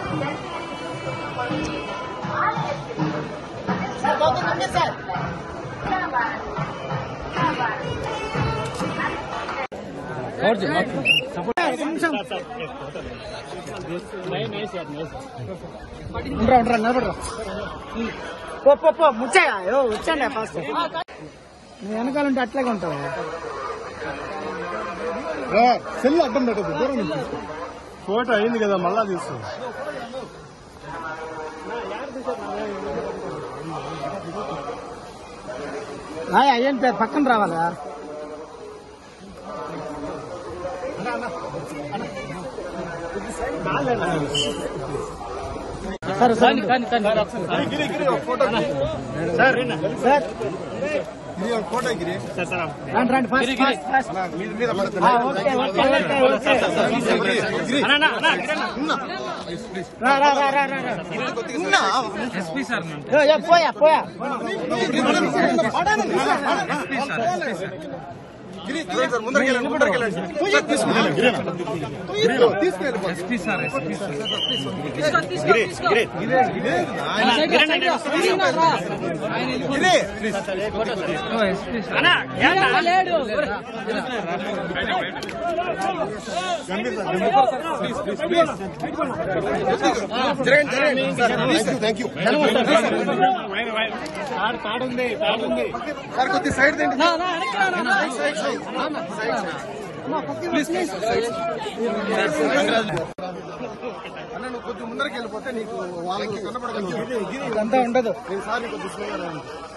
ఉండరా ఉండరా నిలబడరా పో పో పో ముచ్చాయా ఏవో వచ్చాను ఫాస్ట్ నువ్వు వెనకాల ఉంటే అట్లాగే ఉంటావు సెల్ అడ్డం పెట్టదు దూరం నుంచి తీసుకో. ఫోటో అయింది కదా మళ్ళా తీసుకో అయ్యేం పక్కన రావాలా సరే సరే గిరి గిరి ఒక ఫోటో సార్ గిరి ఒక ఫోటో గిరి రండి రండి ఫాస్ట్ ఫాస్ట్ ఫాస్ట్ నా మీద మీద పడుతుంది. ఆ, okay okay okay okay Giri రా రా రా రా రా రా. ఉన్నా. ఏ, ఏ, పోయా పోయా గిరి చూడండి సార్ ముందరికి వెళ్ళండి ముందరికి వెళ్ళండి సార్, తీసుకెళ్ళండి గిరి గిరి తీసుకెళ్ళండి గిరి గిరి గిరి జరగండి జరగండి థ్యాంక్ యూ సార్ కొద్ది సైడ్ దండి అన్న నువ్వు కొద్ది ముందరికి వెళ్ళిపోతే నీకు వాళ్ళకి కనపడగలవు ఇదంతా ఉండదు నేను సార్ నీకు కొద్ది స్లోగా రా.